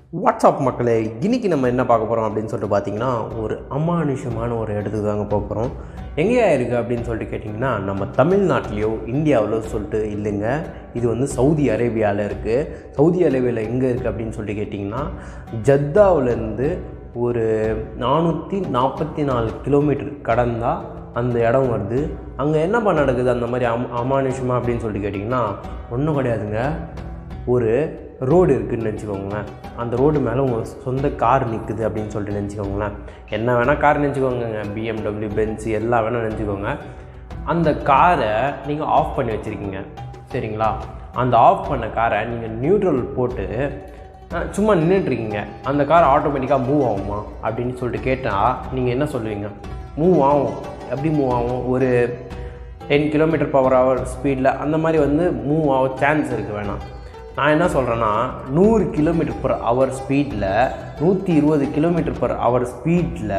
WhatsApp மக்களே இன்னைக்கு நம்ம என்ன பார்க்க போகிறோம் அப்படின்னு சொல்லிட்டு பார்த்தீங்கன்னா ஒரு அமானுஷமான ஒரு இடத்துக்கு தாங்க போக போகிறோம் எங்கேயா இருக்குது அப்படின்னு சொல்லிட்டு கேட்டிங்கன்னா நம்ம தமிழ்நாட்டிலையோ இந்தியாவிலோ சொல்லிட்டு இல்லைங்க இது வந்து சவுதி அரேபியாவில் இருக்குது சவுதி அரேபியாவில் எங்கே இருக்குது அப்படின்னு சொல்லிட்டு கேட்டிங்கன்னா ஜத்தாவிலேருந்து ஒரு நானூற்றி நாற்பத்தி நாலு கிலோமீட்டர் கடந்தால் அந்த இடம் வருது அங்கே என்னப்பா நடக்குது அந்த மாதிரி அம் அமானுஷமாக அப்படின்னு சொல்லிட்டு கேட்டிங்கன்னா ஒன்றும் கிடையாதுங்க ஒரு ரோடு இருக்குதுன்னு நினச்சிக்கோங்களேன் அந்த ரோடு மேலே உங்கள் சொந்த கார் நிற்குது அப்படின்னு சொல்லிட்டு நினச்சிக்கோங்களேன் என்ன வேணால் கார் நினச்சிக்கோங்க பிஎம்டபிள்யூ பென்ஸ் எல்லாம் வேணால் நினச்சிக்கோங்க அந்த காரை நீங்கள் ஆஃப் பண்ணி வச்சுருக்கீங்க சரிங்களா அந்த ஆஃப் பண்ண காரை நீங்கள் நியூட்ரல் போட்டு அஹ், சும்மா நின்றுட்டுருக்கீங்க அந்த கார் ஆட்டோமேட்டிக்காக மூவ் ஆகுமா அப்படின்னு சொல்லிட்டு கேட்டால் நீங்கள் என்ன சொல்லுவீங்க மூவ் ஆகும் எப்படி மூவ் ஆகும் ஒரு டென் கிலோமீட்டர் பவர் ஹவர் ஸ்பீடில் அந்த மாதிரி வந்து மூவ் ஆக சான்ஸ் இருக்குது வேணாம் நான் என்ன சொல்கிறேன்னா நூறு கிலோமீட்டர் பர் ஹவர் ஸ்பீடில் நூற்றி இருபது கிலோமீட்டர் பர் ஹவர் ஸ்பீடில்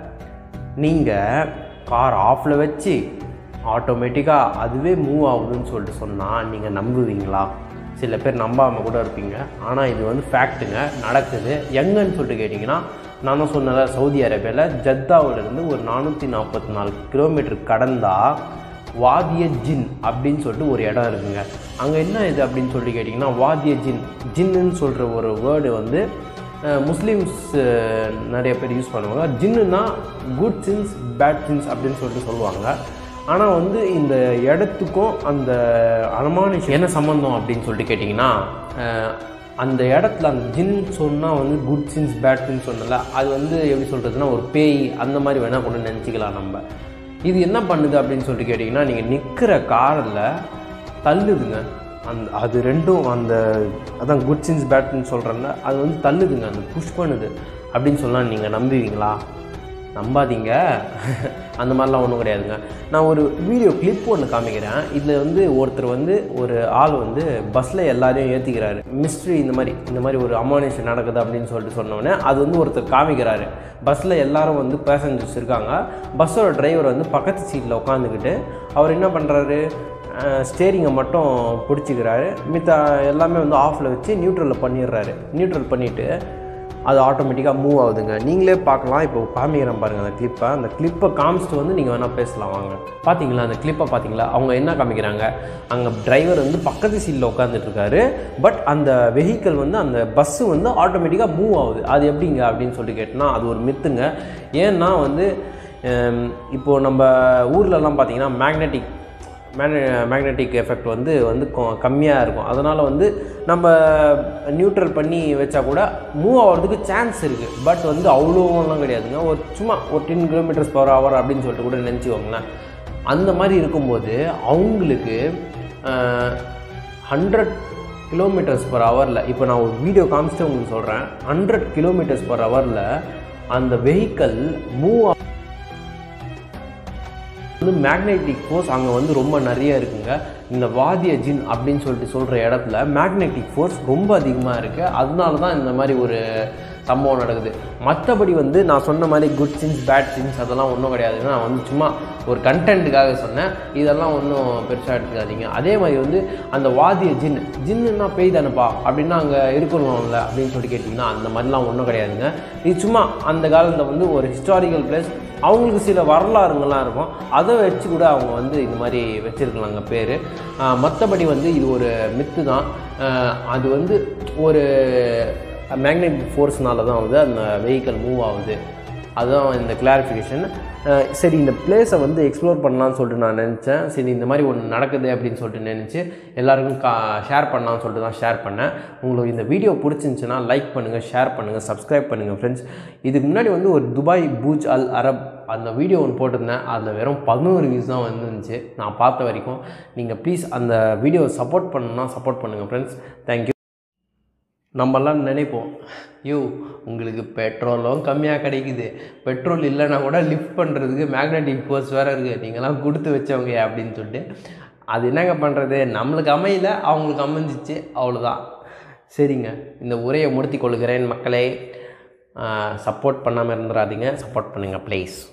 நீங்கள் கார் ஆஃபில் வச்சு ஆட்டோமேட்டிக்காக அதுவே மூவ் ஆகுதுன்னு சொல்லிட்டு சொன்னால் நீங்கள் நம்புவீங்களா சில பேர் நம்பாமல் கூட இருப்பீங்க ஆனால் இது வந்து ஃபேக்ட்டுங்க நடக்குது எங்கன்னு சொல்லிட்டு கேட்டிங்கன்னா நான் தான் சொன்னல சவுதி அரேபியாவில் ஜத்தாவிலேருந்து ஒரு நானூற்றி நாற்பத்தி நாலு கிலோமீட்டர் கடந்தால் வாதிய ஜின் அப்படின்னு சொல்லிட்டு ஒரு இடம் இருக்குங்க அங்கே என்ன இது அப்படின்னு சொல்லிட்டு கேட்டிங்கன்னா வாதிய ஜின் ஜின்னுன்னு சொல்கிற ஒரு வேர்டு வந்து அஹ், முஸ்லீம்ஸ் அஹ், நிறைய பேர் யூஸ் பண்ணுவாங்க ஜின்னுனா குட் சின்ஸ் பேட் சின்ஸ் அப்படின்னு சொல்லிட்டு சொல்லுவாங்க ஆனால் வந்து இந்த இடத்துக்கும் அந்த அனுமானிஷம் என்ன சம்மந்தம் அப்படின்னு சொல்லிட்டு கேட்டிங்கன்னா அஹ், அந்த இடத்துல அந்த ஜின் சொன்னால் வந்து குட் சின்ஸ் பேட் சின்ஸ் சொன்னல அது வந்து எப்படி சொல்கிறதுனா ஒரு பேய் அந்த மாதிரி வேணால் கூட நினச்சிக்கலாம் நம்ம இது என்ன பண்ணுது அப்படின்னு சொல்லிட்டு கேட்டிங்கன்னா நீங்கள் நிற்கிற காரில் தள்ளுதுங்க அந்த அது ரெண்டும் அந்த அதான் குட் சின்ஸ் பேட்னு சொல்கிறேன்ல அது வந்து தள்ளுதுங்க அந்த புஷ் பண்ணுது அப்படின்னு சொன்னால் நீங்கள் நம்புவீங்களா நம்பாதீங்க அந்த மாதிரிலாம் ஒன்றும் கிடையாதுங்க நான் ஒரு வீடியோ கிளிப் ஒன்று காமிக்கிறேன் இதில் வந்து ஒருத்தர் வந்து ஒரு ஆள் வந்து பஸ்ஸில் எல்லாரையும் ஏற்றிக்கிறாரு மிஸ்ட்ரி இந்த மாதிரி இந்த மாதிரி ஒரு அமானுஷம் நடக்குது அப்படின்னு சொல்லிட்டு சொன்னோடனே அது வந்து ஒருத்தர் காமிக்கிறாரு பஸ்ஸில் எல்லாரும் வந்து பேசஞ்சர்ஸ் இருக்காங்க பஸ்ஸோட டிரைவர் வந்து பக்கத்து சீட்டில் உட்காந்துக்கிட்டு அவர் என்ன பண்ணுறாரு ஸ்டேரிங்கை மட்டும் பிடிச்சிக்கிறாரு மித்த எல்லாமே வந்து ஆஃபில் வச்சு நியூட்ரலில் பண்ணிடுறாரு நியூட்ரல் பண்ணிவிட்டு அது ஆட்டோமேட்டிக்காக மூவ் ஆகுதுங்க நீங்களே பார்க்கலாம் இப்போ காமிக்கிறேன் பாருங்கள் அந்த கிளிப்பை அந்த கிளிப்பை காமிச்சிட்டு வந்து நீங்கள் வேணால் பேசலாம் வாங்க பார்த்தீங்களா அந்த கிளிப்பை பார்த்தீங்களா அவங்க என்ன காமிக்கிறாங்க அங்கே டிரைவர் வந்து பக்கத்து சீட்டில் உட்காந்துட்டு இருக்காரு பட் அந்த வெஹிக்கிள் வந்து அந்த பஸ்ஸு வந்து ஆட்டோமேட்டிக்காக மூவ் ஆகுது அது எப்படிங்க அப்படின்னு சொல்லிட்டு கேட்டோன்னா அது ஒரு மித்துங்க ஏன்னா வந்து ஹம், இப்போ நம்ம ஊர்லலாம் பார்த்தீங்கன்னா மேக்னெட்டிக் மேக்னெ மேக்னெட்டிக் எஃபெக்ட் வந்து வந்து கம்மியாக இருக்கும் அதனால் வந்து நம்ம நியூட்ரல் பண்ணி வச்சா கூட மூவ் ஆகிறதுக்கு சான்ஸ் இருக்குது பட் வந்து அவ்வளோலாம் கிடையாதுங்க ஒரு சும்மா ஒரு டென் கிலோமீட்டர்ஸ் பர் ஹவர் அப்படின்னு சொல்லிட்டு கூட நினச்சிக்கோங்களேன் அந்த மாதிரி இருக்கும்போது அவங்களுக்கு ஹண்ட்ரட் கிலோமீட்டர்ஸ் பர் ஹவரில் இப்போ நான் ஒரு வீடியோ காமிச்சிட்டு உங்களுக்கு சொல்கிறேன் ஹண்ட்ரட் கிலோமீட்டர்ஸ் பர் ஹவரில் அந்த வெஹிக்கல் மூவ் வந்து மேக்னெட்டிக் ஃபோர்ஸ் அங்கே வந்து ரொம்ப நிறைய இருக்குங்க இந்த வாதிய ஜின் அப்படின்னு சொல்லிட்டு சொல்கிற இடத்துல மேக்னெட்டிக் ஃபோர்ஸ் ரொம்ப அதிகமாக இருக்குது அதனால தான் இந்த மாதிரி ஒரு சம்பவம் நடக்குது மற்றபடி வந்து நான் சொன்ன மாதிரி குட் சின்ஸ் பேட் சின்ஸ் அதெல்லாம் ஒன்றும் கிடையாதுங்க நான் வந்து சும்மா ஒரு கண்டென்ட்டுக்காக சொன்னேன் இதெல்லாம் ஒன்றும் பெருசாக எடுத்துக்காதீங்க அதே மாதிரி வந்து அந்த வாதிய ஜின் ஜின்னுன்னா பேய் தானேப்பா அப்படின்னா அங்கே இருக்கணும்ல அப்படின்னு சொல்லிட்டு கேட்டிங்கன்னா அந்த மாதிரிலாம் ஒன்றும் கிடையாதுங்க இது சும்மா அந்த காலத்தில் வந்து ஒரு ஹிஸ்டாரிக்கல் பிளேஸ் அவங்களுக்கு சில வரலாறுங்கள்லாம் இருக்கும் அதை வச்சு கூட அவங்க வந்து இந்த மாதிரி வச்சுருக்கலாங்க பேர் மற்றபடி வந்து இது ஒரு மித்து தான் ஆஹ் அது வந்து ஒரு மேக்னெட்டிக் ஃபோர்ஸ்னால தான் வந்து அந்த வெஹிக்கல் மூவ் ஆகுது அதுதான் இந்த கிளாரிஃபிகேஷன் சரி இந்த பிளேஸை வந்து எக்ஸ்ப்ளோர் பண்ணலாம்னு சொல்லிட்டு நான் நினச்சேன் சரி இந்த மாதிரி ஒன்று நடக்குது அப்படின்னு சொல்லிட்டு நினச்சி எல்லாருக்கும் கா ஷேர் பண்ணலாம்னு சொல்லிட்டு தான் ஷேர் பண்ணேன் உங்களுக்கு இந்த வீடியோ பிடிச்சிருந்துச்சுன்னா லைக் பண்ணுங்கள் ஷேர் பண்ணுங்கள் சப்ஸ்கிரைப் பண்ணுங்கள் ஃப்ரெண்ட்ஸ் இதுக்கு முன்னாடி வந்து ஒரு துபாய் பூஜ் அல் அரப் அந்த வீடியோ ஒன்று போட்டிருந்தேன் அதில் வெறும் பதினோரு வியூஸ் தான் வந்துருந்துச்சு நான் பார்த்த வரைக்கும் நீங்கள் ப்ளீஸ் அந்த வீடியோவை சப்போர்ட் பண்ணணும்னா சப்போர்ட் பண்ணுங்கள் ஃப்ரெண்ட்ஸ் தேங்க்யூ நம்மலாம் நினைப்போம் யோ உங்களுக்கு பெட்ரோலும் கம்மியாக கிடைக்குது பெட்ரோல் இல்லைன்னா கூட லிஃப்ட் பண்ணுறதுக்கு மேக்னெட்டிக் ஃபோர்ஸ் வேறு இருக்குது நீங்களாம் கொடுத்து வச்சவங்க அப்படின்னு சொல்லிட்டு அது என்னங்க பண்ணுறது நம்மளுக்கு அமையல அவங்களுக்கு அமைஞ்சிச்சு அவ்வளோதான் சரிங்க இந்த உரையை முடித்தி கொள்கிறேன் மக்களே சப்போர்ட் பண்ணாமல் இருந்துடாதீங்க சப்போர்ட் பண்ணுங்கள் ப்ளீஸ்